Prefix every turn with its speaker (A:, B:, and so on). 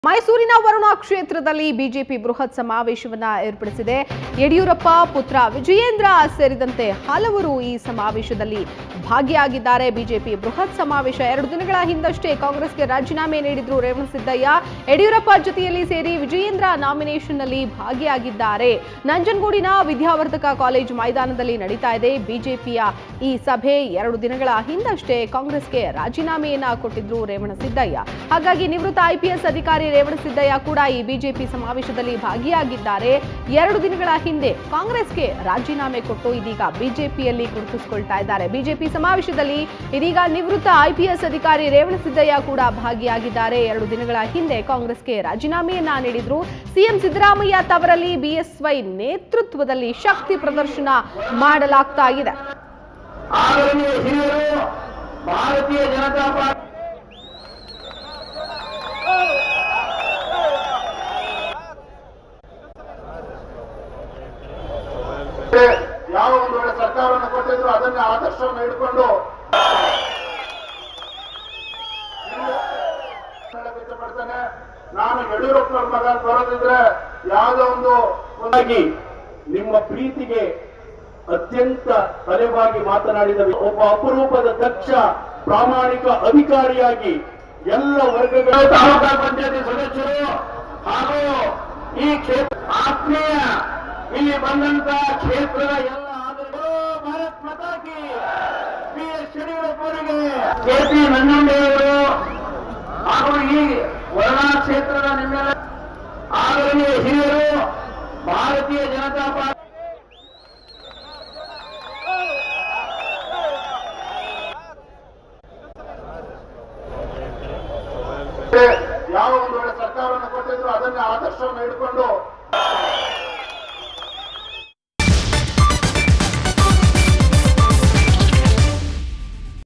A: ಮೈಸೂರಿನ ವರುಣಾ ಕ್ಷೇತ್ರದಲ್ಲಿ ಬಿಜೆಪಿ ಬೃಹತ್ ಸಮಾವೇಶವನ್ನ ಏರ್ಪಡಿಸಿದೆ ಯಡಿಯೂರಪ್ಪ ಪುತ್ರ ವಿಜಯೇಂದ್ರ ಸೇರಿದಂತೆ ಹಲವರು ಈ ಸಮಾವೇಶದಲ್ಲಿ ಭಾಗಿಯಾಗಿದ್ದಾರೆ ಬಿಜೆಪಿ ಬೃಹತ್ ಸಮಾವೇಶ ಎರಡು ದಿನಗಳ ಹಿಂದಷ್ಟೇ ಕಾಂಗ್ರೆಸ್ಗೆ ರಾಜೀನಾಮೆ ನೀಡಿದ್ರು ರೇವಣಸಿದ್ದಯ್ಯ ಯಡಿಯೂರಪ್ಪ ಜೊತೆಯಲ್ಲಿ ಸೇರಿ ವಿಜಯೇಂದ್ರ ನಾಮಿನೇಷನ್ನಲ್ಲಿ ಭಾಗಿಯಾಗಿದ್ದಾರೆ ನಂಜನಗೂಡಿನ ವಿದ್ಯಾವರ್ಧಕ ಕಾಲೇಜು ಮೈದಾನದಲ್ಲಿ ನಡೀತಾ ಇದೆ ಬಿಜೆಪಿಯ ಈ ಸಭೆ ಎರಡು ದಿನಗಳ ಹಿಂದಷ್ಟೇ ಕಾಂಗ್ರೆಸ್ಗೆ ರಾಜೀನಾಮೆಯನ್ನ ಕೊಟ್ಟಿದ್ರು ರೇವಣಸಿದ್ದಯ್ಯ ಹಾಗಾಗಿ ನಿವೃತ್ತ ಐಪಿಎಸ್ ಅಧಿಕಾರಿ ರೇವಣಸಿದ್ದಯ್ಯ ಕೂಡ ಈ ಬಿಜೆಪಿ ಸಮಾವೇಶದಲ್ಲಿ ಭಾಗಿಯಾಗಿದ್ದಾರೆ ಎರಡು ದಿನಗಳ ಹಿಂದೆ ಕಾಂಗ್ರೆಸ್ಗೆ ರಾಜೀನಾಮೆ ಕೊಟ್ಟು ಇದೀಗ ಬಿಜೆಪಿಯಲ್ಲಿ ಗುರುತಿಸಿಕೊಳ್ತಾ ಇದ್ದಾರೆ ಬಿಜೆಪಿ ಸಮಾವೇಶದಲ್ಲಿ ಇದೀಗ ನಿವೃತ್ತ ಐಪಿಎಸ್ ಅಧಿಕಾರಿ ರೇವಣಸಿದ್ದಯ್ಯ ಕೂಡ ಭಾಗಿಯಾಗಿದ್ದಾರೆ ಎರಡು ದಿನಗಳ ಹಿಂದೆ ಕಾಂಗ್ರೆಸ್ಗೆ ರಾಜೀನಾಮೆಯನ್ನ ನೀಡಿದ್ರು ಸಿಎಂ ಸಿದ್ದರಾಮಯ್ಯ ತವರಲ್ಲಿ ಬಿಎಸ್ವೈ ನೇತೃತ್ವದಲ್ಲಿ ಶಕ್ತಿ ಪ್ರದರ್ಶನ ಮಾಡಲಾಗ್ತಾ ಇದೆ
B: ಆದರಣೀಯ ಹಿರಿಯರು ಭಾರತೀಯ ಜನತಾ ಪಾರ್ಟಿ ಯಾವ ಒಂದು ವೇಳೆ ಸರ್ಕಾರವನ್ನು ಕೊಟ್ಟಿದ್ರು ಅದನ್ನ ಆದರ್ಶವನ್ನು ಹಿಡ್ಕೊಂಡು ವ್ಯಕ್ತಪಡ್ತೇನೆ ನಾನು ಯಡಿಯೂರಪ್ಪನವ್ರ ಮಗ ಅಂತ ಬರೋದಿದ್ರೆ ಯಾವುದೋ ಒಂದು ಒಂದಾಗಿ ನಿಮ್ಮ ಪ್ರೀತಿಗೆ ಅತ್ಯಂತ ತಲೆವಾಗಿ ಮಾತನಾಡಿದ ಒಬ್ಬ ಅಪರೂಪದ ದಕ್ಷ ಪ್ರಾಮಾಣಿಕ ಅಧಿಕಾರಿಯಾಗಿ ಎಲ್ಲ ವರ್ಗಗಳ ತಾಲೂಕಾ ಪಂಚಾಯತಿ ಸದಸ್ಯರು ಹಾಗೂ ಈ ಕ್ಷೇತ್ರ ಆತ್ಮೀಯ ಇಲ್ಲಿ ಬಂದಂತ ಕ್ಷೇತ್ರದ ಎಲ್ಲ ಆದರಣೆಗಳು ಭಾರತ್ ಮಾತಾಕಿ ಬಿ ಎಸ್ ಯಡಿಯೂರಪ್ಪರಿಗೆ ಕೆ ಪಿ ನಂಜುಂಡೆಯವರು ಹಾಗೂ ಈ ವರ್ಣಾ ಕ್ಷೇತ್ರದ ನಿಮ್ಮೆಲ್ಲ ಆದರಣೀಯ ಹಿರಿಯರು ಭಾರತೀಯ ಜನತಾ ಪಾರ್ಟಿ ಯಾವ ಒಂದು ವೇಳೆ ಸರ್ಕಾರವನ್ನು ಕೊಟ್ಟಿದ್ರು ಅದನ್ನ ಆದರ್ಶವನ್ನು ಹಿಡ್ಕೊಂಡು